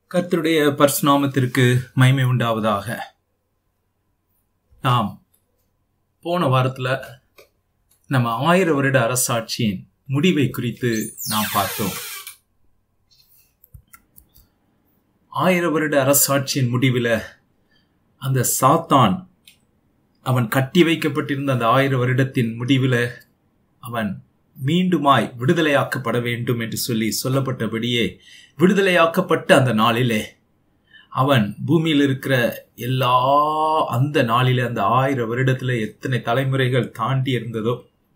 கர்த்தருடைய பரிசுநாமத்திற்கு மகிமை உண்டாவதாக நாம் போன வாரத்தில் நம்ம ஆயிர வருட அரசாட்சியின் முடிவை குறித்து நாம் பார்த்தோம் ஆயிர வருட அரசாட்சியின் முடிவில் அந்த சாத்தான் அவன் கட்டி வைக்கப்பட்டிருந்த அந்த ஆயிர வருடத்தின் முடிவில் அவன் மீண்டுமாய் விடுதலையாக்கப்பட வேண்டும் என்று சொல்லி சொல்லப்பட்டபடியே விடுதலையாக்கப்பட்ட அந்த நாளிலே அவன் பூமியில் இருக்கிற எல்லா அந்த நாளிலே அந்த ஆயிரம் வருடத்துல எத்தனை தலைமுறைகள் தாண்டி இருந்ததோ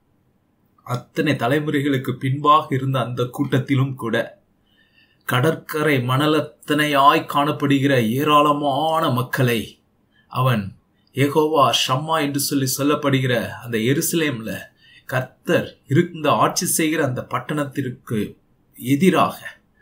அத்தனை தலைமுறைகளுக்கு பின்பாக இருந்த அந்த கூட்டத்திலும் கூட கடற்கரை மணலத்தனையாய் காணப்படுகிற ஏராளமான மக்களை அவன் ஏகோவா ஷம்மா என்று சொல்லி சொல்லப்படுகிற அந்த எருசலேம்ல கர்த்தர் இருந்த ஆட்சி செய்கிற அந்த பட்டணத்திற்கு எதிராக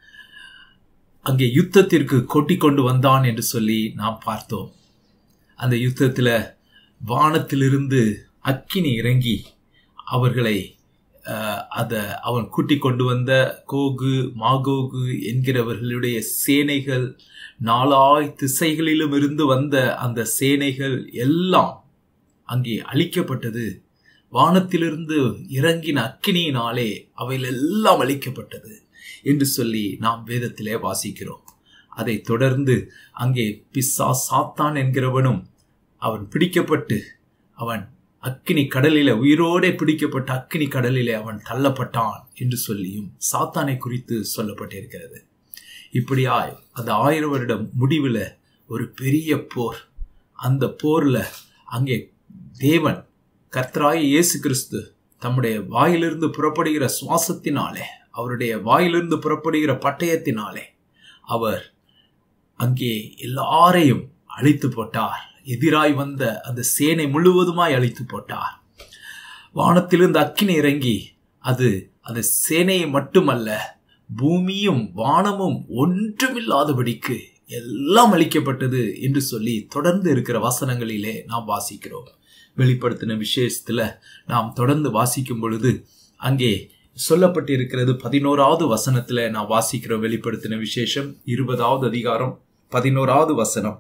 அங்கே யுத்தத்திற்கு கொட்டி கொண்டு வந்தான் என்று சொல்லி நாம் பார்த்தோம் அந்த யுத்தத்தில் வானத்திலிருந்து அக்கினி இறங்கி அவர்களை அதை அவன் கூட்டி கொண்டு வந்த கோகு மாகோகு என்கிறவர்களுடைய சேனைகள் நாலாய் திசைகளிலும் இருந்து வந்த அந்த சேனைகள் எல்லாம் அங்கே அழிக்கப்பட்டது வானத்திலிருந்து இறங்கின அக்கினியினாலே அவைகள் எல்லாம் அழிக்கப்பட்டது என்று சொல்லி நாம் வேதத்திலே வாசிக்கிறோம் அதை தொடர்ந்து அங்கே பிஸ்ஸா சாத்தான் என்கிறவனும் அவன் பிடிக்கப்பட்டு அவன் அக்கினி கடலில உயிரோடே பிடிக்கப்பட்ட அக்கினி கடலிலே அவன் தள்ளப்பட்டான் என்று சொல்லியும் சாத்தானை குறித்து சொல்லப்பட்டிருக்கிறது இப்படியாய் அந்த ஆயிரம் வருடம் முடிவில் ஒரு பெரிய போர் அந்த போர்ல அங்கே தேவன் கர்த்தராய இயேசு கிறிஸ்து தம்முடைய வாயிலிருந்து புறப்படுகிற சுவாசத்தினாலே அவருடைய வாயிலிருந்து புறப்படுகிற பட்டயத்தினாலே அவர் அங்கே எல்லாரையும் அழித்து போட்டார் எதிராய் வந்த அந்த சேனை முழுவதுமாய் அழித்து போட்டார் வானத்திலிருந்து அக்கினி இறங்கி அது அந்த சேனையை மட்டுமல்ல பூமியும் வானமும் ஒன்றுமில்லாதபடிக்கு எல்லாம் அழிக்கப்பட்டது என்று சொல்லி தொடர்ந்து இருக்கிற வசனங்களிலே நாம் வாசிக்கிறோம் வெளிப்படுத்தின விசேஷத்துல நாம் தொடர்ந்து வாசிக்கும் பொழுது அங்கே சொல்லப்பட்டிருக்கிறது பதினோராவது வசனத்துல நான் வாசிக்கிறோம் வெளிப்படுத்தின விசேஷம் இருபதாவது அதிகாரம் பதினோராவது வசனம்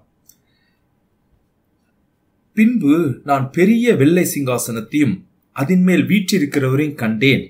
பின்பு நான் பெரிய வெள்ளை சிங்காசனத்தையும் அதன் மேல் வீற்றிருக்கிறவரையும் கண்டேன்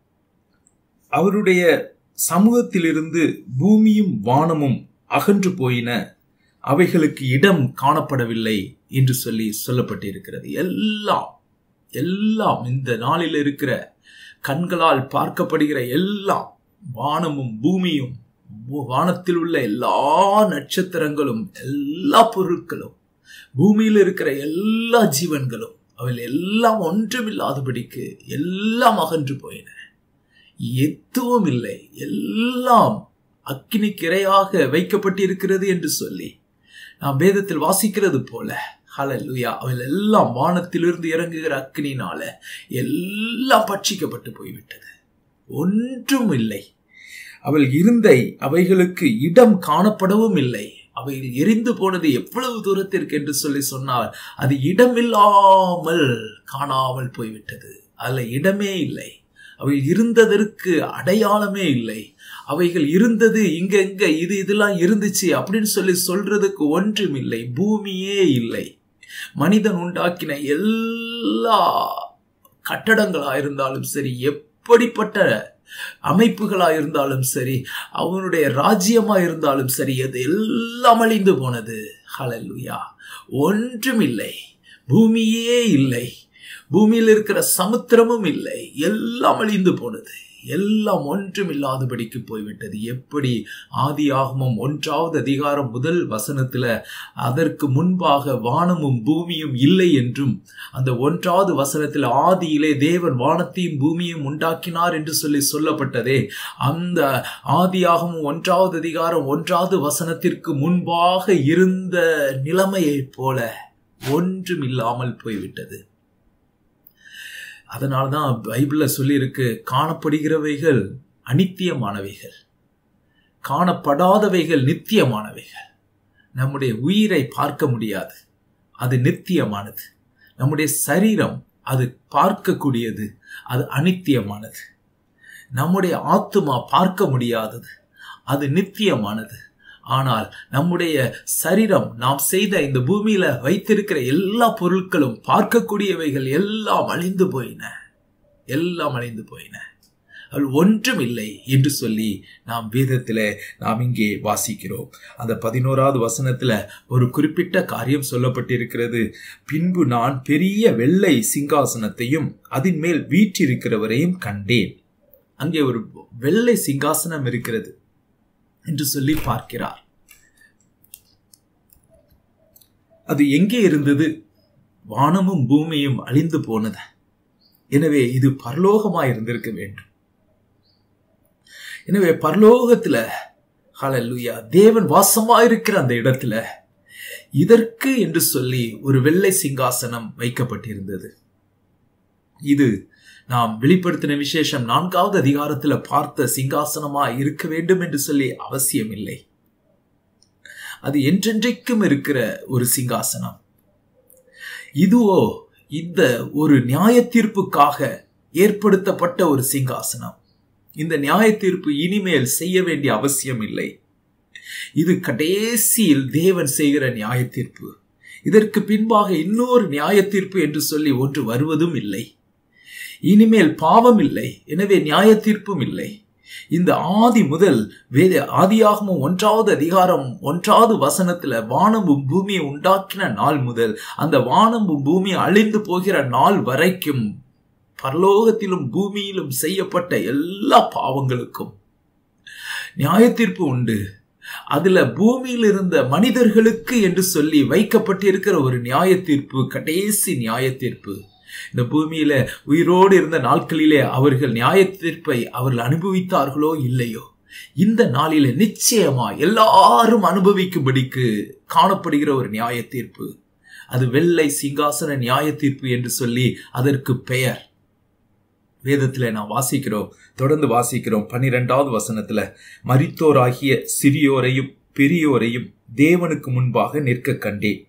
அவருடைய சமூகத்திலிருந்து பூமியும் வானமும் அகன்று போயின அவைகளுக்கு இடம் காணப்படவில்லை என்று சொல்லி சொல்லப்பட்டிருக்கிறது எல்லாம் எல்லாம் இந்த நாளில் இருக்கிற கண்களால் பார்க்கப்படுகிற எல்லாம் வானமும் பூமியும் வானத்தில் உள்ள எல்லா நட்சத்திரங்களும் எல்லா பொருட்களும் பூமியில் இருக்கிற எல்லா ஜீவன்களும் அவைகள் எல்லாம் ஒன்றுமில்லாதபடிக்கு எல்லாம் அகன்று போயின எதுவும் இல்லை எல்லாம் அக்கினி கிரையாக வைக்கப்பட்டிருக்கிறது என்று சொல்லி நாம் வேதத்தில் வாசிக்கிறது போல ஹலலுயா அவைகள் எல்லாம் வானத்திலிருந்து இறங்குகிற அக்னினால எல்லாம் பட்சிக்கப்பட்டு போய்விட்டது ஒன்றும் இல்லை அவள் இருந்த அவைகளுக்கு இடம் காணப்படவும் இல்லை அவைகள் எரிந்து போனது எவ்வளவு தூரத்திற்கு என்று சொல்லி சொன்னால் அது இடமில்லாமல் காணாமல் போய்விட்டது அதுல இடமே இல்லை அவைகள் இருந்ததற்கு அடையாளமே இல்லை அவைகள் இருந்தது இங்க இங்க இது இதெல்லாம் இருந்துச்சு அப்படின்னு சொல்லி சொல்றதுக்கு ஒன்றும் இல்லை பூமியே இல்லை மனிதன் உண்டாக்கின எல்லா கட்டடங்களா இருந்தாலும் சரி எப்படிப்பட்ட அமைப்புகளா இருந்தாலும் சரி அவனுடைய ராஜ்யமா இருந்தாலும் சரி அது எல்லாம் அழிந்து போனது ஹலலுயா ஒன்றும் இல்லை பூமியே இல்லை பூமியில் இருக்கிற சமுத்திரமும் இல்லை எல்லாம் அழிந்து போனது எல்லாம் ஒன்றும் இல்லாதபடிக்கு போய்விட்டது எப்படி ஆதி ஆகமும் ஒன்றாவது அதிகாரம் முதல் வசனத்துல அதற்கு முன்பாக வானமும் பூமியும் இல்லை என்றும் அந்த ஒன்றாவது வசனத்தில் ஆதியிலே தேவன் வானத்தையும் பூமியும் உண்டாக்கினார் என்று சொல்லி சொல்லப்பட்டதே அந்த ஆதி ஆகமும் ஒன்றாவது அதிகாரம் ஒன்றாவது வசனத்திற்கு முன்பாக இருந்த நிலைமையைப் போல ஒன்றும் இல்லாமல் போய்விட்டது அதனால்தான் பைபிள்ல சொல்லியிருக்கு காணப்படுகிறவைகள் அனித்தியமானவைகள் காணப்படாதவைகள் நித்தியமானவைகள் நம்முடைய உயிரை பார்க்க முடியாது அது நித்தியமானது நம்முடைய சரீரம் அது பார்க்கக்கூடியது அது அனித்தியமானது நம்முடைய ஆத்துமா பார்க்க முடியாதது அது நித்தியமானது ஆனால் நம்முடைய சரீரம் நாம் செய்த இந்த பூமியில வைத்திருக்கிற எல்லா பொருட்களும் பார்க்கக்கூடியவைகள் எல்லாம் அழிந்து போயின எல்லாம் அழிந்து போயின அது ஒன்றும் இல்லை என்று சொல்லி நாம் வேதத்தில் நாம் இங்கே வாசிக்கிறோம் அந்த பதினோராவது வசனத்துல ஒரு குறிப்பிட்ட காரியம் சொல்லப்பட்டிருக்கிறது பின்பு நான் பெரிய வெள்ளை சிங்காசனத்தையும் அதன் மேல் வீற்றிருக்கிறவரையும் கண்டேன் அங்கே ஒரு வெள்ளை சிங்காசனம் இருக்கிறது என்று சொல்லி பார்க்கிறார் அது எங்கே இருந்தது வானமும் பூமியும் அழிந்து போனது எனவே இது பரலோகமா இருந்திருக்க வேண்டும் எனவே பரலோகத்துல ஹalleluya தேவன் வாசமா இருக்கிற அந்த இடத்துல இதற்கு என்று சொல்லி ஒரு வெள்ளை சிங்காசனம் வைக்கப்பட்டிருந்தது இது நாம் வெளிப்படுத்தின விசேஷம் நான்காவது அதிகாரத்துல பார்த்த சிங்காசனமா இருக்க வேண்டும் என்று சொல்லி அவசியம் இல்லை அது என்றென்றைக்கும் இருக்கிற ஒரு சிங்காசனம் இதுவோ இந்த ஒரு நியாய தீர்ப்புக்காக ஏற்படுத்தப்பட்ட ஒரு சிங்காசனம் இந்த நியாய தீர்ப்பு இனிமேல் செய்ய வேண்டிய அவசியம் இல்லை இது கடைசியில் தேவன் செய்கிற நியாய தீர்ப்பு இதற்கு பின்பாக இன்னொரு நியாய தீர்ப்பு என்று சொல்லி ஒன்று வருவதும் இல்லை இனிமேல் பாவம் இல்லை எனவே நியாய தீர்ப்பும் இல்லை இந்த ஆதி முதல் வேத ஆதியாகமும் ஒன்றாவது அதிகாரம் ஒன்றாவது வசனத்துல வானமும் பூமியை உண்டாக்கின நாள் முதல் அந்த வானமும் பூமி அழிந்து போகிற நாள் வரைக்கும் பரலோகத்திலும் பூமியிலும் செய்யப்பட்ட எல்லா பாவங்களுக்கும் நியாய தீர்ப்பு உண்டு அதுல பூமியில் இருந்த மனிதர்களுக்கு என்று சொல்லி வைக்கப்பட்டிருக்கிற ஒரு நியாய தீர்ப்பு கடைசி நியாய தீர்ப்பு இந்த பூமியில உயிரோடு இருந்த நாட்களிலே அவர்கள் நியாய தீர்ப்பை அவர்கள் அனுபவித்தார்களோ இல்லையோ இந்த நாளில நிச்சயமா எல்லாரும் அனுபவிக்கும்படிக்கு காணப்படுகிற ஒரு நியாய தீர்ப்பு அது வெள்ளை சிங்காசன நியாய தீர்ப்பு என்று சொல்லி அதற்கு பெயர் வேதத்துல நான் வாசிக்கிறோம் தொடர்ந்து வாசிக்கிறோம் பன்னிரெண்டாவது வசனத்துல மரித்தோராகிய சிறியோரையும் பெரியோரையும் தேவனுக்கு முன்பாக நிற்க கண்டேன்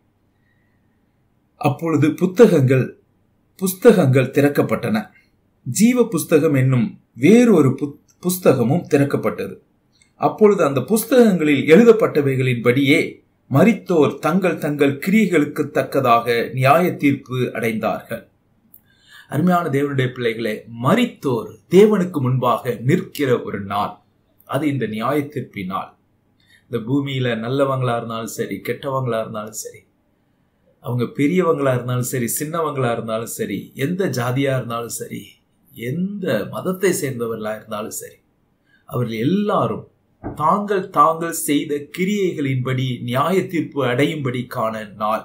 அப்பொழுது புத்தகங்கள் புஸ்தகங்கள் திறக்கப்பட்டன ஜீவ புஸ்தகம் என்னும் வேறொரு புஸ்தகமும் திறக்கப்பட்டது அப்பொழுது அந்த புஸ்தகங்களில் எழுதப்பட்டவைகளின்படியே மரித்தோர் தங்கள் தங்கள் கிரியைகளுக்கு தக்கதாக நியாய தீர்ப்பு அடைந்தார்கள் அருமையான தேவனுடைய பிள்ளைகளே மரித்தோர் தேவனுக்கு முன்பாக நிற்கிற ஒரு நாள் அது இந்த நியாய தீர்ப்பினால் இந்த பூமியில நல்லவங்களா இருந்தாலும் சரி கெட்டவங்களா இருந்தாலும் சரி அவங்க பெரியவங்களா இருந்தாலும் சரி சின்னவங்களா இருந்தாலும் சரி எந்த ஜாதியா இருந்தாலும் சரி எந்த மதத்தை சேர்ந்தவர்களா இருந்தாலும் சரி அவர்கள் எல்லாரும் தாங்கள் தாங்கள் செய்த கிரியைகளின்படி நியாய தீர்ப்பு அடையும்படி காண நாள்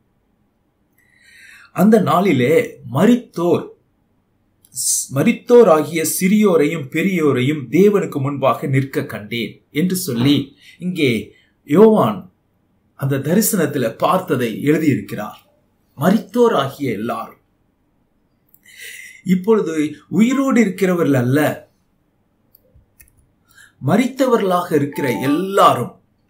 அந்த நாளிலே மரித்தோர் மரித்தோர் ஆகிய சிறியோரையும் பெரியோரையும் தேவனுக்கு முன்பாக நிற்க கண்டேன் என்று சொல்லி இங்கே யோவான் அந்த தரிசனத்துல பார்த்ததை எழுதியிருக்கிறார் மரித்தோர் ஆகிய எல்லாரும் இப்பொழுது உயிரோடு இருக்கிறவர்கள் அல்ல மறித்தவர்களாக இருக்கிற எல்லாரும்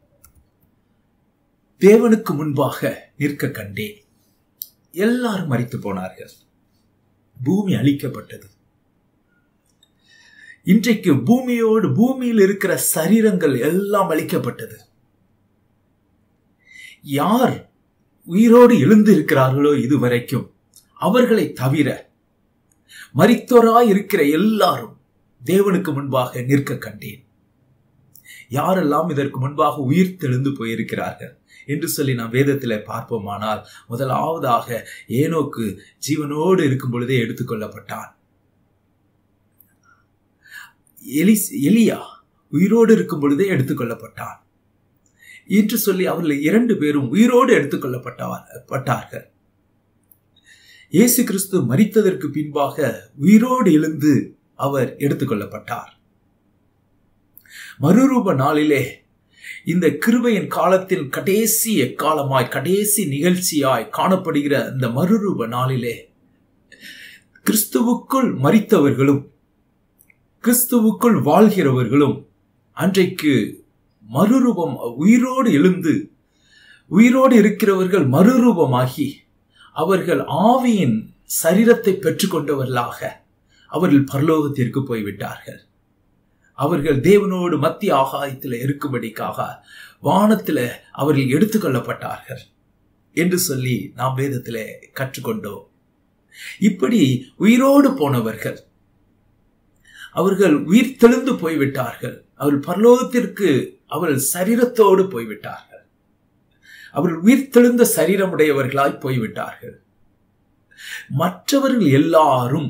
தேவனுக்கு முன்பாக நிற்க கண்டேன் எல்லாரும் மறித்து போனார்கள் பூமி அழிக்கப்பட்டது இன்றைக்கு பூமியோடு பூமியில் இருக்கிற சரீரங்கள் எல்லாம் அழிக்கப்பட்டது யார் உயிரோடு எழுந்து இருக்கிறார்களோ இதுவரைக்கும் அவர்களை தவிர மரித்தோராய் இருக்கிற எல்லாரும் தேவனுக்கு முன்பாக நிற்க கண்டேன் யாரெல்லாம் இதற்கு முன்பாக உயிர் தெழுந்து போயிருக்கிறார்கள் என்று சொல்லி நாம் வேதத்தில் பார்ப்போமானால் முதலாவதாக ஏனோக்கு ஜீவனோடு இருக்கும் பொழுதே எடுத்துக்கொள்ளப்பட்டான் எலி எலியா உயிரோடு இருக்கும் பொழுதே எடுத்துக்கொள்ளப்பட்டான் என்று சொல்லி அவர்கள் இரண்டு பேரும் உயிரோடு எடுத்துக்கொள்ளப்பட்டார்கள் இயேசு கிறிஸ்து மரித்ததற்கு பின்பாக உயிரோடு எழுந்து அவர் எடுத்துக்கொள்ளப்பட்டார் மறுரூப நாளிலே இந்த கிருபையின் காலத்தில் கடைசி எக்காலமாய் கடைசி நிகழ்ச்சியாய் காணப்படுகிற இந்த மறுரூப நாளிலே கிறிஸ்துவுக்குள் மறித்தவர்களும் கிறிஸ்துவுக்குள் வாழ்கிறவர்களும் அன்றைக்கு மறுரூபம் உயிரோடு எழுந்து உயிரோடு இருக்கிறவர்கள் மறுரூபமாகி அவர்கள் ஆவியின் சரீரத்தை பெற்றுக்கொண்டவர்களாக அவர்கள் பரலோகத்திற்கு போய்விட்டார்கள் அவர்கள் தேவனோடு மத்திய ஆகாயத்தில் இருக்கும்படிக்காக வானத்தில் அவர்கள் எடுத்துக்கொள்ளப்பட்டார்கள் என்று சொல்லி நாம் வேதத்திலே கற்றுக்கொண்டோம் இப்படி உயிரோடு போனவர்கள் அவர்கள் உயிர் தெளிந்து போய்விட்டார்கள் அவர்கள் பரலோகத்திற்கு அவர்கள் சரீரத்தோடு போய்விட்டார்கள் அவர்கள் உயிர் தெளிந்த சரீரமுடையவர்களாய் போய்விட்டார்கள் மற்றவர்கள் எல்லாரும்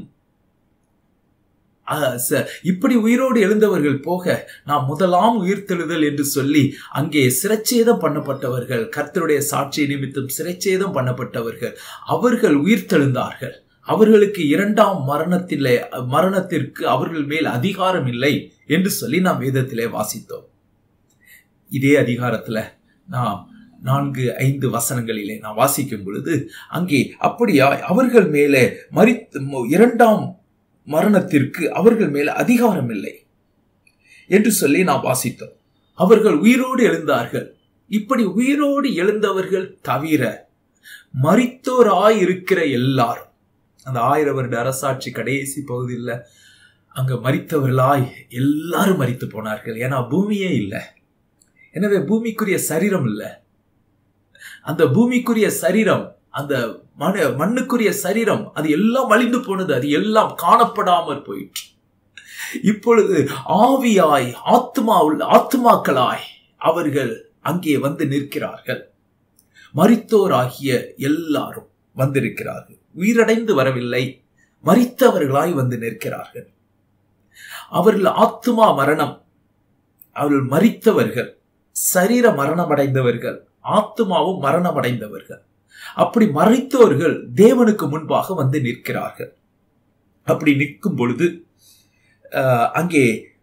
இப்படி உயிரோடு எழுந்தவர்கள் போக நாம் முதலாம் உயிர்த்தெழுதல் என்று சொல்லி அங்கே சிரச்சேதம் பண்ணப்பட்டவர்கள் கர்த்தருடைய சாட்சி நிமித்தம் சிரச்சேதம் பண்ணப்பட்டவர்கள் அவர்கள் உயிர்த்தெழுந்தார்கள் அவர்களுக்கு இரண்டாம் மரணத்திலே மரணத்திற்கு அவர்கள் மேல் அதிகாரம் இல்லை என்று சொல்லி நாம் வேதத்திலே வாசித்தோம் இதே அதிகாரத்துல நாம் நான்கு ஐந்து வசனங்களிலே நான் வாசிக்கும் பொழுது அங்கே அப்படியா அவர்கள் மேலே மறித்து இரண்டாம் மரணத்திற்கு அவர்கள் மேல அதிகாரம் இல்லை என்று சொல்லி நாம் வாசித்தோம் அவர்கள் உயிரோடு எழுந்தார்கள் இப்படி உயிரோடு எழுந்தவர்கள் தவிர மறித்தோராய் இருக்கிற எல்லாரும் அந்த ஆயிரம் வருட அரசாட்சி கடைசி பகுதியில் அங்க மறித்தவர்களாய் எல்லாரும் மறித்து போனார்கள் ஏன்னா பூமியே இல்லை எனவே பூமிக்குரிய சரீரம் இல்லை அந்த பூமிக்குரிய சரீரம் அந்த மண் மண்ணுக்குரிய சரீரம் அது எல்லாம் அழிந்து போனது அது எல்லாம் காணப்படாமற் போயிற்று இப்பொழுது ஆவியாய் ஆத்மா ஆத்மாக்களாய் அவர்கள் அங்கே வந்து நிற்கிறார்கள் மறித்தோராகிய எல்லாரும் வந்திருக்கிறார்கள் உயிரடைந்து வரவில்லை மறித்தவர்களாய் வந்து நிற்கிறார்கள் அவர்கள் ஆத்மா மரணம் அவர்கள் மறித்தவர்கள் சரீர மரணம் அடைந்தவர்கள் ஆத்மாவும் மரணம் அடைந்தவர்கள் அப்படி மறைத்தவர்கள் தேவனுக்கு முன்பாக வந்து நிற்கிறார்கள் அப்படி நிற்கும் பொழுது அங்கே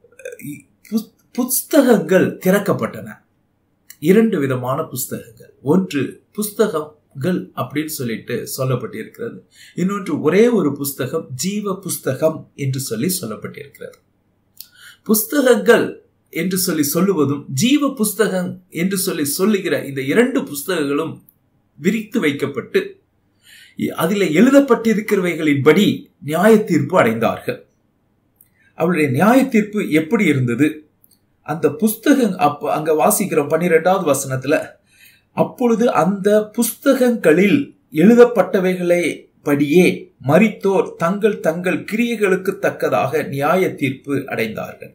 புஸ்தகங்கள் திறக்கப்பட்டன இரண்டு விதமான புஸ்தகங்கள் ஒன்று புஸ்தகங்கள் அப்படின்னு சொல்லிட்டு சொல்லப்பட்டிருக்கிறது இன்னொன்று ஒரே ஒரு புஸ்தகம் ஜீவ புஸ்தகம் என்று சொல்லி சொல்லப்பட்டிருக்கிறது புஸ்தகங்கள் என்று சொல்லி சொல்லுவதும் ஜீவ புஸ்தகம் என்று சொல்லி சொல்லுகிற இந்த இரண்டு புஸ்தகங்களும் விரித்து வைக்கப்பட்டு அதில் எழுதப்பட்டிருக்கிறவைகளின்படி நியாய தீர்ப்பு அடைந்தார்கள் அவருடைய நியாய தீர்ப்பு எப்படி இருந்தது அந்த புஸ்தகம் அப்ப அங்க வாசிக்கிறோம் பன்னிரெண்டாவது வசனத்துல அப்பொழுது அந்த புஸ்தகங்களில் எழுதப்பட்டவைகளை படியே மறித்தோர் தங்கள் தங்கள் கிரியைகளுக்கு தக்கதாக நியாய தீர்ப்பு அடைந்தார்கள்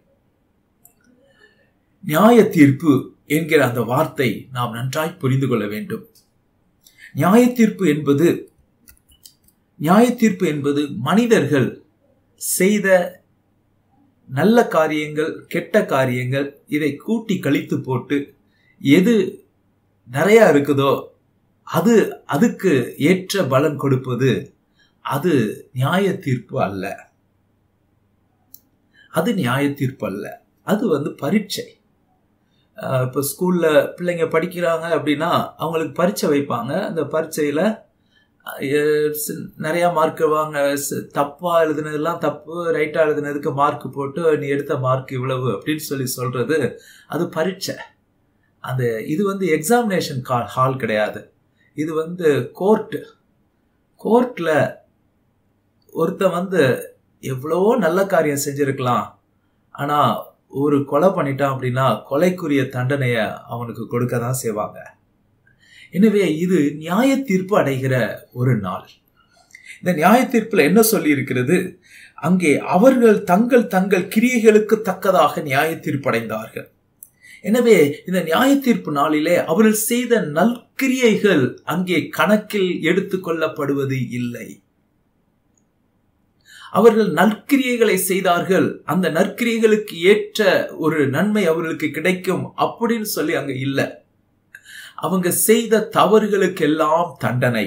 நியாய தீர்ப்பு என்கிற அந்த வார்த்தை நாம் நன்றாய் புரிந்து கொள்ள வேண்டும் நியாய தீர்ப்பு என்பது நியாய தீர்ப்பு என்பது மனிதர்கள் செய்த நல்ல காரியங்கள் கெட்ட காரியங்கள் இதை கூட்டி கழித்து போட்டு எது நிறைய இருக்குதோ அது அதுக்கு ஏற்ற பலன் கொடுப்பது அது நியாய தீர்ப்பு அல்ல அது நியாய தீர்ப்பு அல்ல அது வந்து பரீட்சை இப்போ ஸ்கூலில் பிள்ளைங்க படிக்கிறாங்க அப்படின்னா அவங்களுக்கு பரீட்சை வைப்பாங்க அந்த பரீட்சையில் நிறையா மார்க் வாங்க தப்பாக எழுதுனதெல்லாம் தப்பு ரைட்டாக எழுதுனதுக்கு மார்க் போட்டு நீ எடுத்த மார்க் இவ்வளவு அப்படின்னு சொல்லி சொல்கிறது அது பரீட்சை அந்த இது வந்து எக்ஸாமினேஷன் கால் ஹால் கிடையாது இது வந்து கோர்ட்டு கோர்ட்டில் ஒருத்தன் வந்து எவ்வளவோ நல்ல காரியம் செஞ்சுருக்கலாம் ஆனால் ஒரு கொலை பண்ணிட்டான் அப்படின்னா கொலைக்குரிய தண்டனையை அவனுக்கு கொடுக்க தான் செய்வாங்க எனவே இது நியாய தீர்ப்பு அடைகிற ஒரு நாள் இந்த நியாய தீர்ப்பில் என்ன சொல்லி இருக்கிறது அங்கே அவர்கள் தங்கள் தங்கள் கிரியைகளுக்கு தக்கதாக நியாய தீர்ப்பு அடைந்தார்கள் எனவே இந்த நியாய தீர்ப்பு நாளிலே அவர்கள் செய்த நற்கிரியைகள் அங்கே கணக்கில் எடுத்துக்கொள்ளப்படுவது இல்லை அவர்கள் நற்கிரியைகளை செய்தார்கள் அந்த நற்கிரியைகளுக்கு ஏற்ற ஒரு நன்மை அவர்களுக்கு கிடைக்கும் அப்படின்னு சொல்லி அங்க இல்லை அவங்க செய்த தவறுகளுக்கெல்லாம் தண்டனை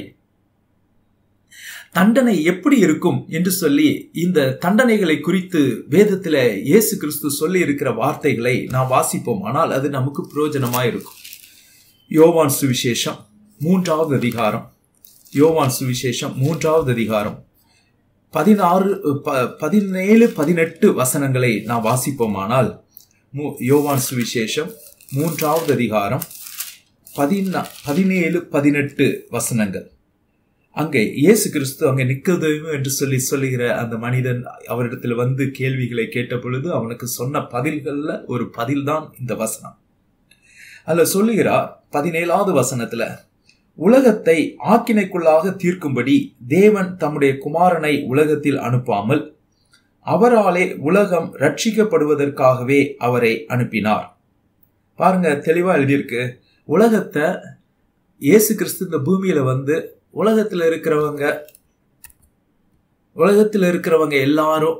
தண்டனை எப்படி இருக்கும் என்று சொல்லி இந்த தண்டனைகளை குறித்து வேதத்துல இயேசு கிறிஸ்து சொல்லி இருக்கிற வார்த்தைகளை நாம் வாசிப்போம் ஆனால் அது நமக்கு பிரயோஜனமா இருக்கும் யோவான் சுவிசேஷம் மூன்றாவது அதிகாரம் யோவான் சுவிசேஷம் மூன்றாவது அதிகாரம் பதினாறு பதினேழு பதினெட்டு வசனங்களை நாம் வாசிப்போமானால் யோவான் சுவிசேஷம் மூன்றாவது அதிகாரம் பதினா பதினேழு பதினெட்டு வசனங்கள் அங்கே இயேசு கிறிஸ்து அங்கே நிக்கதேமு என்று சொல்லி சொல்லுகிற அந்த மனிதன் அவரிடத்துல வந்து கேள்விகளை கேட்ட பொழுது அவனுக்கு சொன்ன பதில்கள்ல ஒரு பதில்தான் இந்த வசனம் அதுல சொல்லுகிறார் பதினேழாவது வசனத்துல உலகத்தை ஆக்கினைக்குள்ளாக தீர்க்கும்படி தேவன் தம்முடைய குமாரனை உலகத்தில் அனுப்பாமல் அவராலே உலகம் ரட்சிக்கப்படுவதற்காகவே அவரை அனுப்பினார் பாருங்க தெளிவா எழுதியிருக்கு உலகத்தை இயேசு கிறிஸ்து இந்த பூமியில வந்து உலகத்துல இருக்கிறவங்க உலகத்துல இருக்கிறவங்க எல்லாரும்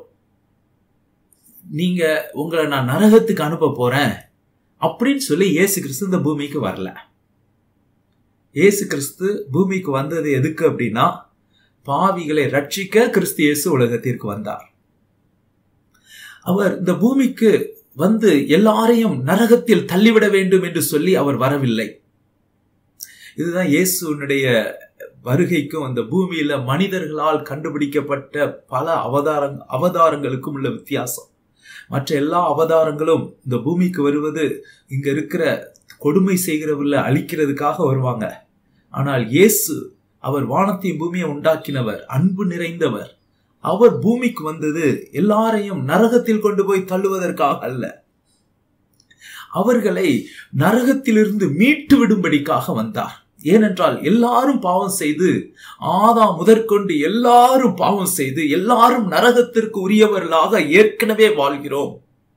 நீங்க உங்களை நான் நரகத்துக்கு அனுப்ப போறேன் அப்படின்னு சொல்லி இயேசு கிறிஸ்து இந்த பூமிக்கு வரல இயேசு கிறிஸ்து பூமிக்கு வந்தது எதுக்கு அப்படின்னா பாவிகளை ரட்சிக்க கிறிஸ்து இயேசு உலகத்திற்கு வந்தார் அவர் இந்த பூமிக்கு வந்து எல்லாரையும் நரகத்தில் தள்ளிவிட வேண்டும் என்று சொல்லி அவர் வரவில்லை இதுதான் இயேசுனுடைய வருகைக்கும் அந்த பூமியில மனிதர்களால் கண்டுபிடிக்கப்பட்ட பல அவதாரங் அவதாரங்களுக்கும் உள்ள வித்தியாசம் மற்ற எல்லா அவதாரங்களும் இந்த பூமிக்கு வருவது இங்க இருக்கிற கொடுமை செய்கிறவர்களை அழிக்கிறதுக்காக வருவாங்க ஆனால் இயேசு அவர் வானத்தையும் பூமியை உண்டாக்கினவர் அன்பு நிறைந்தவர் அவர் பூமிக்கு வந்தது எல்லாரையும் நரகத்தில் கொண்டு போய் தள்ளுவதற்காக அல்ல அவர்களை நரகத்திலிருந்து மீட்டு விடும்படிக்காக வந்தார் ஏனென்றால் எல்லாரும் பாவம் செய்து ஆதா முதற்கொண்டு எல்லாரும் பாவம் செய்து எல்லாரும் நரகத்திற்கு உரியவர்களாக ஏற்கனவே வாழ்கிறோம்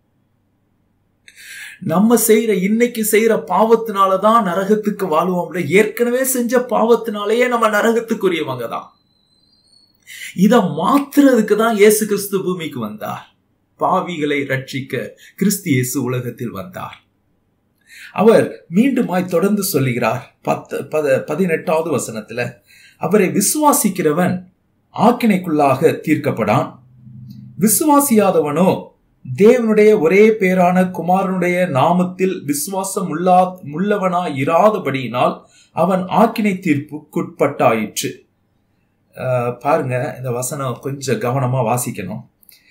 நம்ம செய்யற இன்னைக்கு செய்யற பாவத்தினாலதான் நரகத்துக்கு வாழ்வோம் ஏற்கனவே செஞ்ச பாவத்தினாலேயே நம்ம நரகத்துக்குரியவங்க தான் இத மாத்துறதுக்கு தான் இயேசு கிறிஸ்து பூமிக்கு வந்தார் பாவிகளை ரட்சிக்க கிறிஸ்து இயேசு உலகத்தில் வந்தார் அவர் மீண்டுமாய் தொடர்ந்து சொல்லுகிறார் பத்து பத பதினெட்டாவது வசனத்துல அவரை விசுவாசிக்கிறவன் ஆக்கினைக்குள்ளாக தீர்க்கப்படான் விசுவாசியாதவனோ தேவனுடைய ஒரே பேரான குமாரனுடைய நாமத்தில் விசுவாசம் உள்ளா உள்ளவனா இராதபடியினால் அவன் ஆக்கினை தீர்ப்புக்குட்பட்டாயிற்று பாருங்க இந்த வசனம் கொஞ்சம் கவனமா வாசிக்கணும்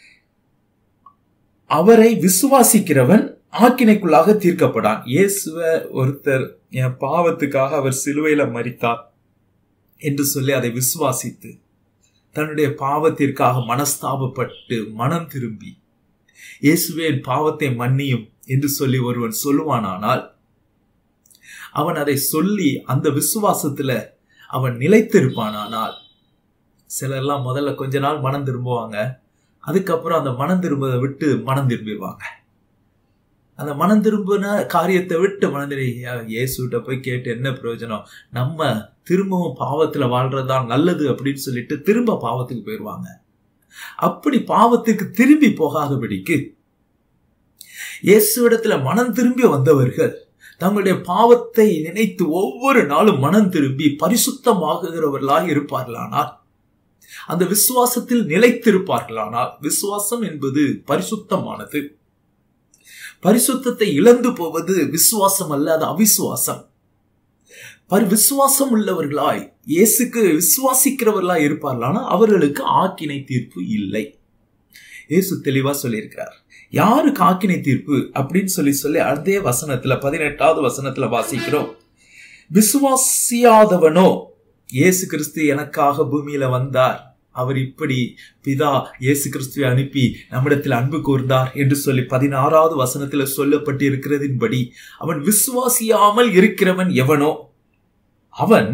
அவரை விசுவாசிக்கிறவன் ஆக்கினைக்குள்ளாக தீர்க்கப்படான் இயேசுவ ஒருத்தர் என் பாவத்துக்காக அவர் சிலுவையில மறித்தார் என்று சொல்லி அதை விசுவாசித்து தன்னுடைய பாவத்திற்காக மனஸ்தாபப்பட்டு மனம் திரும்பி இயேசுவே என் பாவத்தை மன்னியும் என்று சொல்லி ஒருவன் சொல்லுவானானால் அவன் அதை சொல்லி அந்த விசுவாசத்துல அவன் நிலைத்திருப்பானானால் சிலர்லாம் முதல்ல கொஞ்ச நாள் மனம் திரும்புவாங்க அதுக்கப்புறம் அந்த மனம் திரும்பதை விட்டு மனம் திரும்பிடுவாங்க அந்த மனம் திரும்பின காரியத்தை விட்டு மனம் திரும்பி இயேசுகிட்ட போய் கேட்டு என்ன பிரயோஜனம் நம்ம திரும்பவும் பாவத்துல வாழ்றதுதான் நல்லது அப்படின்னு சொல்லிட்டு திரும்ப பாவத்துக்கு போயிடுவாங்க அப்படி பாவத்துக்கு திரும்பி போகாதபடிக்கு இயேசுவிடத்துல மனம் திரும்பி வந்தவர்கள் தங்களுடைய பாவத்தை நினைத்து ஒவ்வொரு நாளும் மனம் திரும்பி பரிசுத்தமாகுகிறவர்களாக இருப்பார்களானால் அந்த விசுவாசத்தில் நிலைத்திருப்பார்களானால் விசுவாசம் என்பது பரிசுத்தமானது பரிசுத்தத்தை இழந்து போவது விசுவாசம் அல்ல அது அவிசுவாசம் பரி விசுவாசம் உள்ளவர்களாய் இயேசுக்கு விசுவாசிக்கிறவர்களாய் இருப்பார்களானால் அவர்களுக்கு ஆக்கினை தீர்ப்பு இல்லை இயேசு தெளிவா சொல்லியிருக்கிறார் யாருக்கு ஆக்கினை தீர்ப்பு அப்படின்னு சொல்லி சொல்லி அதே வசனத்துல பதினெட்டாவது வசனத்துல வாசிக்கிறோம் விசுவாசியாதவனோ இயேசு கிறிஸ்து எனக்காக பூமியில வந்தார் அவர் இப்படி பிதா இயேசு கிறிஸ்துவை அனுப்பி நம்மிடத்தில் அன்பு கூர்ந்தார் என்று சொல்லி பதினாறாவது வசனத்தில் சொல்லப்பட்டு இருக்கிறதின்படி அவன் விசுவாசியாமல் இருக்கிறவன் எவனோ அவன்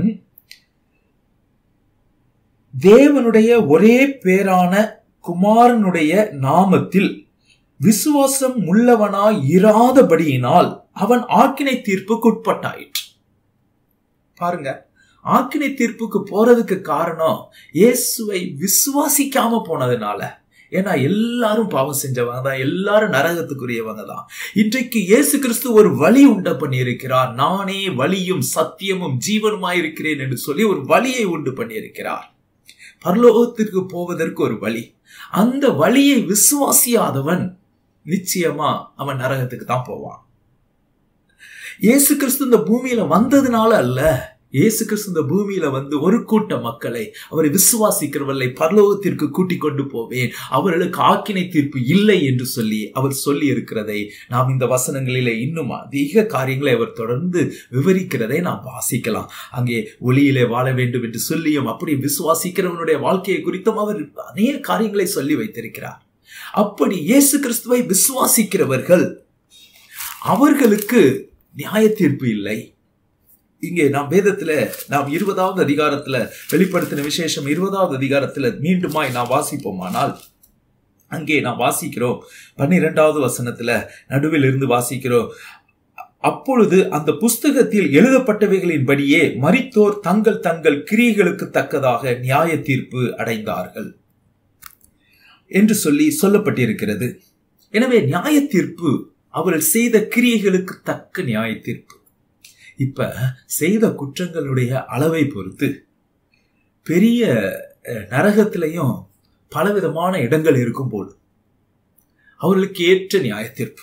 தேவனுடைய ஒரே பேரான குமாரனுடைய நாமத்தில் விசுவாசம் உள்ளவனாய் இராதபடியினால் அவன் ஆக்கினை தீர்ப்புக்குட்பட்டாயிற்று பாருங்க ஆக்கினை தீர்ப்புக்கு போறதுக்கு காரணம் இயேசுவை விசுவாசிக்காம போனதுனால ஏன்னா எல்லாரும் பாவம் செஞ்சவங்க தான் எல்லாரும் நரகத்துக்குரியவங்க தான் இன்றைக்கு இயேசு கிறிஸ்து ஒரு வழி உண்டு பண்ணியிருக்கிறார் நானே வழியும் சத்தியமும் ஜீவனுமாய் இருக்கிறேன் என்று சொல்லி ஒரு வழியை உண்டு பண்ணியிருக்கிறார் பரலோகத்திற்கு போவதற்கு ஒரு வழி அந்த வழியை விசுவாசியாதவன் நிச்சயமா அவன் நரகத்துக்கு தான் போவான் இயேசு கிறிஸ்து இந்த பூமியில வந்ததுனால அல்ல இயேசு கிறிஸ்து இந்த பூமியில வந்து ஒரு கூட்ட மக்களை அவரை விசுவாசிக்கிறவர்களை பரலோகத்திற்கு கூட்டிக் கொண்டு போவேன் அவர்களுக்கு ஆக்கினை தீர்ப்பு இல்லை என்று சொல்லி அவர் சொல்லி இருக்கிறதை நாம் இந்த வசனங்களிலே இன்னும் அதிக காரியங்களை அவர் தொடர்ந்து விவரிக்கிறதை நாம் வாசிக்கலாம் அங்கே ஒளியிலே வாழ வேண்டும் என்று சொல்லியும் அப்படி விசுவாசிக்கிறவனுடைய வாழ்க்கையை குறித்தும் அவர் அநேக காரியங்களை சொல்லி வைத்திருக்கிறார் அப்படி இயேசு கிறிஸ்துவை விசுவாசிக்கிறவர்கள் அவர்களுக்கு நியாய தீர்ப்பு இல்லை இங்கே நாம் வேதத்துல நாம் இருபதாவது அதிகாரத்துல வெளிப்படுத்தின விசேஷம் இருபதாவது அதிகாரத்துல மீண்டுமாய் நாம் வாசிப்போமானால் அங்கே நாம் வாசிக்கிறோம் பன்னிரெண்டாவது வசனத்துல நடுவில் இருந்து வாசிக்கிறோம் அப்பொழுது அந்த புஸ்தகத்தில் எழுதப்பட்டவைகளின்படியே மரித்தோர் தங்கள் தங்கள் கிரியைகளுக்கு தக்கதாக நியாய தீர்ப்பு அடைந்தார்கள் என்று சொல்லி சொல்லப்பட்டிருக்கிறது எனவே நியாய தீர்ப்பு அவர்கள் செய்த கிரியைகளுக்கு தக்க நியாய தீர்ப்பு இப்ப செய்த குற்றங்களுடைய அளவை பொறுத்து பெரிய நரகத்திலையும் பலவிதமான இடங்கள் இருக்கும் போது அவர்களுக்கு ஏற்ற நியாய தீர்ப்பு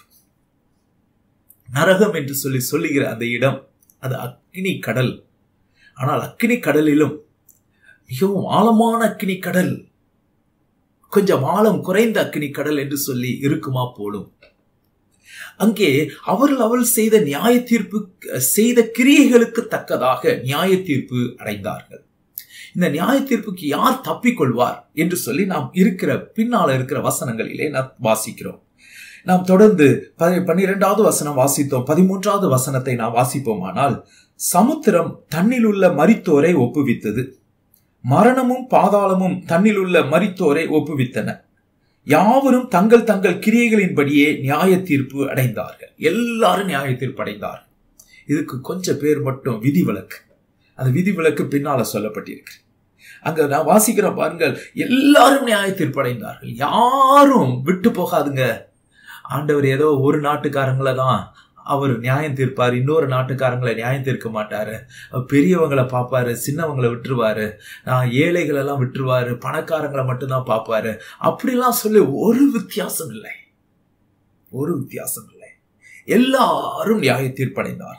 நரகம் என்று சொல்லி சொல்லுகிற அந்த இடம் அது அக்னி கடல் ஆனால் அக்னி கடலிலும் மிகவும் ஆழமான அக்னி கடல் கொஞ்சம் ஆழம் குறைந்த அக்னி கடல் என்று சொல்லி இருக்குமா போலும் அங்கே அவர்கள் அவள் செய்த நியாய தீர்ப்பு செய்த கிரியைகளுக்கு தக்கதாக நியாய தீர்ப்பு அடைந்தார்கள் இந்த நியாய தீர்ப்புக்கு யார் தப்பிக்கொள்வார் என்று சொல்லி நாம் இருக்கிற பின்னால இருக்கிற வசனங்களிலே நாம் வாசிக்கிறோம் நாம் தொடர்ந்து பன்னிரெண்டாவது வசனம் வாசித்தோம் பதிமூன்றாவது வசனத்தை நாம் வாசிப்போமானால் சமுத்திரம் தன்னில் உள்ள மரித்தோரை ஒப்புவித்தது மரணமும் பாதாளமும் தன்னில் உள்ள மரித்தோரை ஒப்புவித்தன யாவரும் தங்கள் தங்கள் கிரியைகளின்படியே நியாய தீர்ப்பு அடைந்தார்கள் எல்லாரும் நியாய தீர்ப்பு அடைந்தார்கள் இதுக்கு கொஞ்சம் பேர் மட்டும் விதிவிலக்கு அந்த விதிவிலக்கு பின்னால சொல்லப்பட்டிருக்கு அங்க நான் வாசிக்கிறேன் பாருங்கள் எல்லாரும் நியாய தீர்ப்பு அடைந்தார்கள் யாரும் விட்டு போகாதுங்க ஆண்டவர் ஏதோ ஒரு நாட்டுக்காரங்கள தான் அவர் நியாயம் தீர்ப்பார் இன்னொரு நாட்டுக்காரங்களை நியாயம் தீர்க்க மாட்டாரு பெரியவங்களை பார்ப்பாரு சின்னவங்களை விட்டுருவாரு ஏழைகள் எல்லாம் விட்டுருவாரு பணக்காரங்களை மட்டும்தான் பார்ப்பாரு அப்படிலாம் சொல்லி ஒரு வித்தியாசம் இல்லை ஒரு வித்தியாசம் இல்லை எல்லாரும் நியாய தீர்ப்படைந்தார்கள்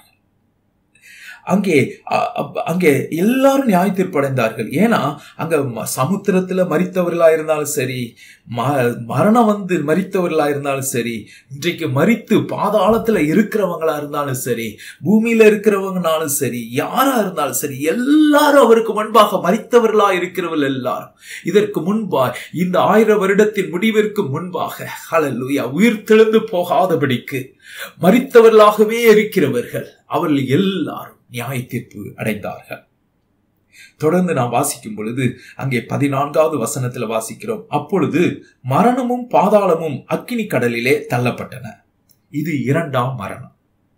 அங்கே அங்கே எல்லாரும் நியாய தீர்ப்படைந்தார்கள் ஏன்னா அங்க சமுத்திரத்துல மறித்தவர்களா இருந்தாலும் சரி மரணம் வந்து மறித்தவர்களா இருந்தாலும் சரி இன்றைக்கு மறித்து பாதாளத்துல இருக்கிறவங்களா இருந்தாலும் சரி பூமியில இருக்கிறவங்கனாலும் சரி யாரா இருந்தாலும் சரி எல்லாரும் அவருக்கு முன்பாக மறித்தவர்களா இருக்கிறவர்கள் எல்லாரும் இதற்கு முன்பாக இந்த ஆயிரம் வருடத்தின் முடிவிற்கு முன்பாக ஹலலுயா உயிர் தெழுந்து போகாதபடிக்கு மறித்தவர்களாகவே இருக்கிறவர்கள் அவர்கள் எல்லாரும் நியாய தீர்ப்பு அடைந்தார்கள் தொடர்ந்து நாம் வாசிக்கும் பொழுது அங்கே பதினான்காவது வசனத்துல வாசிக்கிறோம் அப்பொழுது மரணமும் பாதாளமும் அக்கினி கடலிலே தள்ளப்பட்டன இது இரண்டாம் மரணம்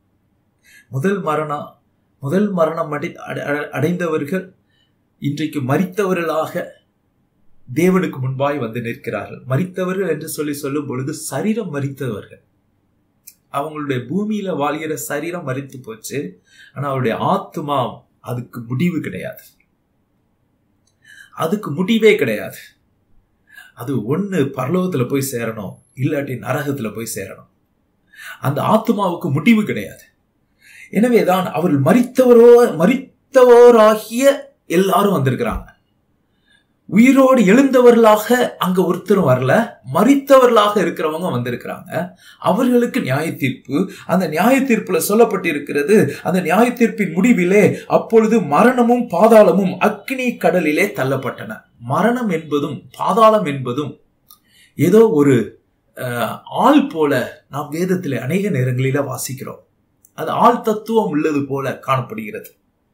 முதல் மரணம் முதல் மரணம் அடை அடைந்தவர்கள் இன்றைக்கு மறித்தவர்களாக தேவனுக்கு முன்பாய் வந்து நிற்கிறார்கள் மறித்தவர்கள் என்று சொல்லி சொல்லும் பொழுது சரீரம் மறித்தவர்கள் அவங்களுடைய பூமியில வாழ்கிற சரீரம் மறித்து போச்சு ஆனா அவருடைய ஆத்மா அதுக்கு முடிவு கிடையாது அதுக்கு முடிவே கிடையாது அது ஒண்ணு பரலோகத்துல போய் சேரணும் இல்லாட்டி நரகத்துல போய் சேரணும் அந்த ஆத்மாவுக்கு முடிவு கிடையாது எனவேதான் அவர்கள் மறித்தவரோ மறித்தவராகிய எல்லாரும் வந்திருக்கிறாங்க உயிரோடு எழுந்தவர்களாக அங்க ஒருத்தரும் வரல மறித்தவர்களாக இருக்கிறவங்க வந்திருக்கிறாங்க அவர்களுக்கு நியாய தீர்ப்பு அந்த நியாய தீர்ப்புல சொல்லப்பட்டிருக்கிறது அந்த நியாய தீர்ப்பின் முடிவிலே அப்பொழுது மரணமும் பாதாளமும் அக்னி கடலிலே தள்ளப்பட்டன மரணம் என்பதும் பாதாளம் என்பதும் ஏதோ ஒரு ஆள் போல நாம் வேதத்தில் அநேக நேரங்களில வாசிக்கிறோம் அது ஆள் தத்துவம் உள்ளது போல காணப்படுகிறது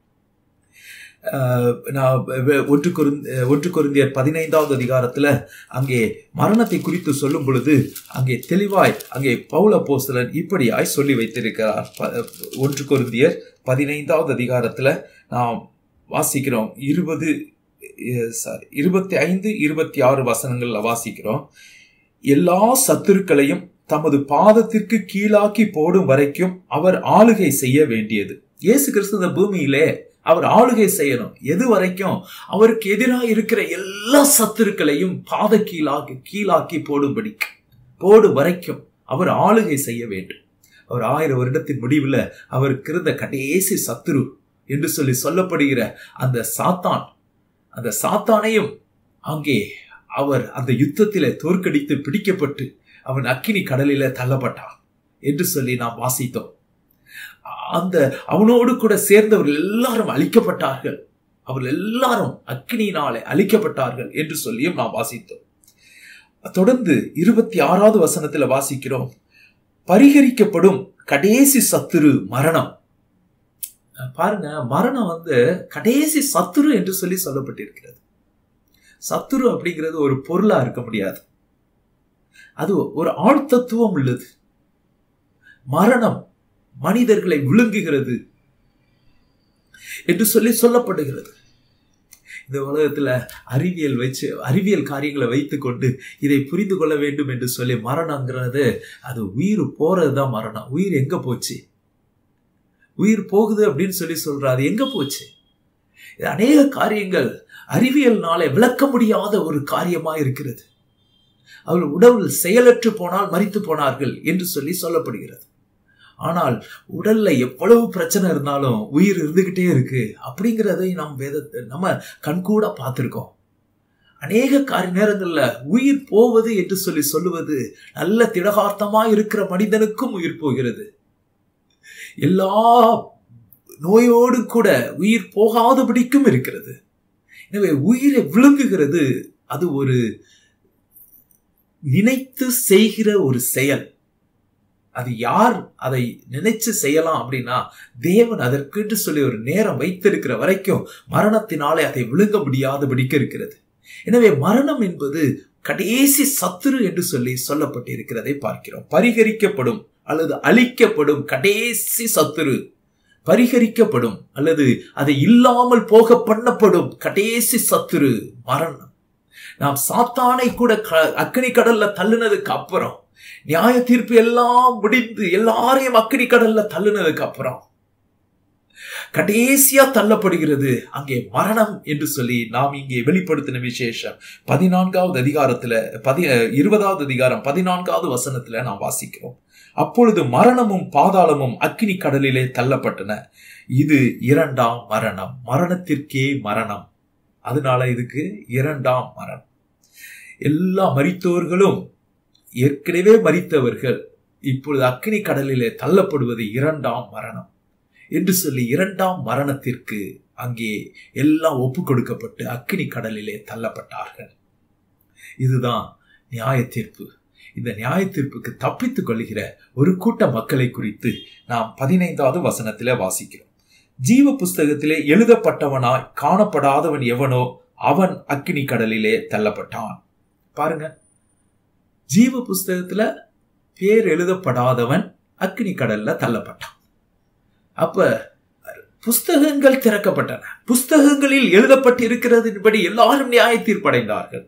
ஒன்று ஒன்று குருந்தியர் பதினைந்தாவது அதிகாரத்துல அங்கே மரணத்தை குறித்து சொல்லும் பொழுது அங்கே தெளிவாய் அங்கே பௌல போஸ்தலன் இப்படியாய் சொல்லி வைத்திருக்கிறார் ஒன்று குருந்தியர் பதினைந்தாவது அதிகாரத்துல நாம் வாசிக்கிறோம் இருபது சாரி இருபத்தி ஐந்து இருபத்தி ஆறு வசனங்கள்ல வாசிக்கிறோம் எல்லா சத்துருக்களையும் தமது பாதத்திற்கு கீழாக்கி போடும் வரைக்கும் அவர் ஆளுகை செய்ய வேண்டியது இயேசு கிறிஸ்து இந்த பூமியிலே அவர் ஆளுகை செய்யணும் எது வரைக்கும் அவருக்கு எதிராக இருக்கிற எல்லா சத்துருக்களையும் பாத கீழாக்கி கீழாக்கி போடும்படி போடு வரைக்கும் அவர் ஆளுகை செய்ய வேண்டும் அவர் ஆயிரம் வருடத்தின் முடிவில் அவருக்கு இருந்த கடைசி சத்துரு என்று சொல்லி சொல்லப்படுகிற அந்த சாத்தான் அந்த சாத்தானையும் அங்கே அவர் அந்த யுத்தத்திலே தோற்கடித்து பிடிக்கப்பட்டு அவன் அக்கினி கடலில தள்ளப்பட்டான் என்று சொல்லி நாம் வாசித்தோம் அந்த அவனோடு கூட சேர்ந்தவர்கள் எல்லாரும் அழிக்கப்பட்டார்கள் அவர்கள் எல்லாரும் அக்கினியினாலே அழிக்கப்பட்டார்கள் என்று சொல்லியும் நாம் வாசித்தோம் தொடர்ந்து இருபத்தி ஆறாவது வசனத்துல வாசிக்கிறோம் பரிகரிக்கப்படும் கடைசி சத்துரு மரணம் பாருங்க மரணம் வந்து கடைசி சத்துரு என்று சொல்லி சொல்லப்பட்டிருக்கிறது சத்துரு அப்படிங்கிறது ஒரு பொருளா இருக்க முடியாது அது ஒரு ஆழ்த்தத்துவம் உள்ளது மரணம் மனிதர்களை விழுங்குகிறது என்று சொல்லி சொல்லப்படுகிறது இந்த உலகத்துல அறிவியல் வச்சு அறிவியல் காரியங்களை வைத்துக்கொண்டு இதை புரிந்து கொள்ள வேண்டும் என்று சொல்லி மரணங்கிறது அது உயிர் போறதுதான் மரணம் உயிர் எங்க போச்சு உயிர் போகுது அப்படின்னு சொல்லி சொல்ற அது எங்க போச்சு இது அநேக காரியங்கள் அறிவியல்னாலே விளக்க முடியாத ஒரு காரியமா இருக்கிறது அவர்கள் உடல் செயலற்று போனால் மறித்து போனார்கள் என்று சொல்லி சொல்லப்படுகிறது ஆனால் உடல்ல எவ்வளவு பிரச்சனை இருந்தாலும் உயிர் இருந்துகிட்டே இருக்கு அப்படிங்கிறதை நாம் வேதத்தை நம்ம கண்கூட பார்த்திருக்கோம் அநேக காரிய நேரங்கள்ல உயிர் போவது என்று சொல்லி சொல்லுவது நல்ல திடகார்த்தமா இருக்கிற மனிதனுக்கும் உயிர் போகிறது எல்லா நோயோடு கூட உயிர் போகாதபடிக்கும் இருக்கிறது எனவே உயிரை விழுங்குகிறது அது ஒரு நினைத்து செய்கிற ஒரு செயல் அது யார் அதை நினைச்சு செய்யலாம் அப்படின்னா தேவன் அதற்கென்று சொல்லி ஒரு நேரம் வைத்திருக்கிற வரைக்கும் மரணத்தினாலே அதை விழுங்க முடியாதபடிக்க இருக்கிறது எனவே மரணம் என்பது கடைசி சத்துரு என்று சொல்லி சொல்லப்பட்டிருக்கிறதை பார்க்கிறோம் பரிகரிக்கப்படும் அல்லது அழிக்கப்படும் கடைசி சத்துரு பரிகரிக்கப்படும் அல்லது அதை இல்லாமல் போக பண்ணப்படும் கடைசி சத்துரு மரணம் நாம் சாத்தானை கூட அக்கனி கடல்ல தள்ளுனதுக்கு அப்புறம் நியாய தீர்ப்பு எல்லாம் முடிந்து எல்லாரையும் அக்கடி கடல்ல தள்ளுனதுக்கு அப்புறம் கடைசியா தள்ளப்படுகிறது அங்கே மரணம் என்று சொல்லி நாம் இங்கே வெளிப்படுத்தின விசேஷம் பதினான்காவது அதிகாரத்துல பதி இருபதாவது அதிகாரம் பதினான்காவது வசனத்துல நாம் வாசிக்கிறோம் அப்பொழுது மரணமும் பாதாளமும் அக்கினி கடலிலே தள்ளப்பட்டன இது இரண்டாம் மரணம் மரணத்திற்கே மரணம் அதனால இதுக்கு இரண்டாம் மரணம் எல்லா மரித்தோர்களும் ஏற்கனவே மறித்தவர்கள் இப்பொழுது அக்கினி கடலிலே தள்ளப்படுவது இரண்டாம் மரணம் என்று சொல்லி இரண்டாம் மரணத்திற்கு அங்கே எல்லாம் ஒப்பு கொடுக்கப்பட்டு அக்கினி கடலிலே தள்ளப்பட்டார்கள் இதுதான் நியாய தீர்ப்பு இந்த நியாய தீர்ப்புக்கு தப்பித்துக் கொள்கிற ஒரு கூட்ட மக்களை குறித்து நாம் பதினைந்தாவது வசனத்திலே வாசிக்கிறோம் ஜீவ புஸ்தகத்திலே எழுதப்பட்டவனாய் காணப்படாதவன் எவனோ அவன் அக்கினி கடலிலே தள்ளப்பட்டான் பாருங்க ஜீவ புஸ்தகத்துல பேர் எழுதப்படாதவன் அக்னி கடல்ல தள்ளப்பட்டான் அப்ப புஸ்தகங்கள் திறக்கப்பட்டன புஸ்தகங்களில் எழுதப்பட்டிருக்கிறதின்படி எல்லாரும் நியாய தீர்ப்படைந்தார்கள்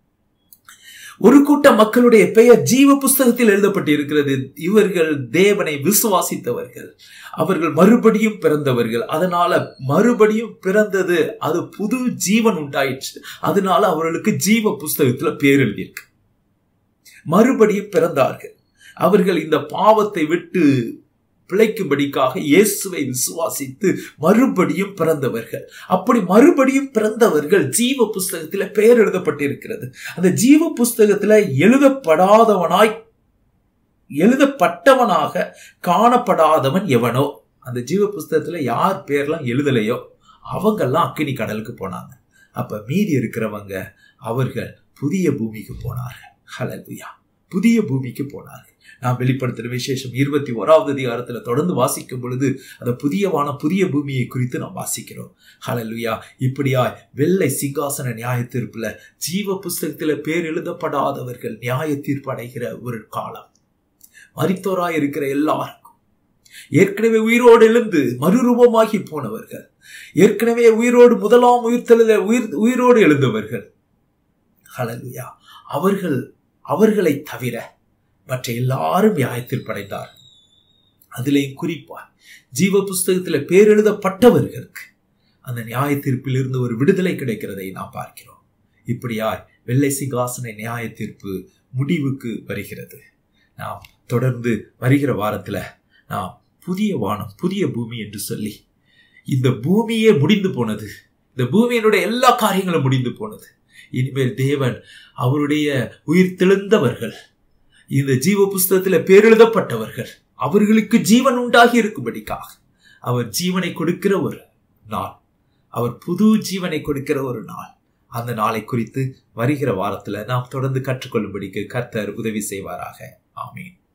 ஒரு கூட்ட மக்களுடைய பெயர் ஜீவ புஸ்தகத்தில் எழுதப்பட்டு இருக்கிறது இவர்கள் தேவனை விசுவாசித்தவர்கள் அவர்கள் மறுபடியும் பிறந்தவர்கள் அதனால மறுபடியும் பிறந்தது அது புது ஜீவன் உண்டாயிடுச்சு அதனால அவர்களுக்கு ஜீவ புஸ்தகத்துல பேர் எழுதியிருக்கு மறுபடியும் பிறந்தார்கள் அவர்கள் இந்த பாவத்தை விட்டு பிழைக்கும்படிக்காக இயேசுவை விசுவாசித்து மறுபடியும் பிறந்தவர்கள் அப்படி மறுபடியும் பிறந்தவர்கள் ஜீவ புஸ்தகத்துல பெயர் எழுதப்பட்டிருக்கிறது அந்த ஜீவ புஸ்தகத்துல எழுதப்படாதவனாய் எழுதப்பட்டவனாக காணப்படாதவன் எவனோ அந்த ஜீவ புஸ்தகத்துல யார் பேர்லாம் எழுதலையோ அவங்கெல்லாம் அக்கினி கடலுக்கு போனாங்க அப்ப மீதி இருக்கிறவங்க அவர்கள் புதிய பூமிக்கு போனார்கள் ஹலலுயா புதிய பூமிக்கு போனார்கள் நாம் வெளிப்படுத்துகிற விசேஷம் இருபத்தி ஓராவது அதிகாரத்துல தொடர்ந்து வாசிக்கும் பொழுது அந்த புதியவான புதிய பூமியை குறித்து நாம் வாசிக்கிறோம் ஹலலுயா இப்படியா வெள்ளை சிங்காசன நியாய தீர்ப்புல ஜீவ புஸ்தகத்துல பேர் எழுதப்படாதவர்கள் நியாய தீர்ப்பு அடைகிற ஒரு காலம் மரித்தோராய் இருக்கிற எல்லாருக்கும் ஏற்கனவே உயிரோடு எழுந்து மறுரூபமாகி போனவர்கள் ஏற்கனவே உயிரோடு முதலாம் உயிர்த்தெழுத உயிர் உயிரோடு எழுந்தவர்கள் ஹலலுயா அவர்கள் அவர்களை தவிர மற்ற எல்லாரும் நியாயத்தில் படைந்தார் அதிலேயும் குறிப்பா ஜீவ புஸ்தகத்தில் பேர் எழுதப்பட்டவர்களுக்கு அந்த நியாய தீர்ப்பில் இருந்து ஒரு விடுதலை கிடைக்கிறதை நாம் பார்க்கிறோம் இப்படியாய் வெள்ளை சிங்காசன நியாய தீர்ப்பு முடிவுக்கு வருகிறது நாம் தொடர்ந்து வருகிற வாரத்துல நாம் புதிய வானம் புதிய பூமி என்று சொல்லி இந்த பூமியே முடிந்து போனது இந்த பூமியினுடைய எல்லா காரியங்களும் முடிந்து போனது இனிமேல் தேவன் அவருடைய உயிர் தெழுந்தவர்கள் இந்த ஜீவ புஸ்தகத்தில் பேரெழுதப்பட்டவர்கள் அவர்களுக்கு ஜீவன் உண்டாகி இருக்கும்படிக்காக அவர் ஜீவனை கொடுக்கிற ஒரு நாள் அவர் புது ஜீவனை கொடுக்கிற ஒரு நாள் அந்த நாளை குறித்து வருகிற வாரத்துல நாம் தொடர்ந்து கற்றுக்கொள்ளும்படிக்கு கர்த்தர் உதவி செய்வாராக ஆமீன்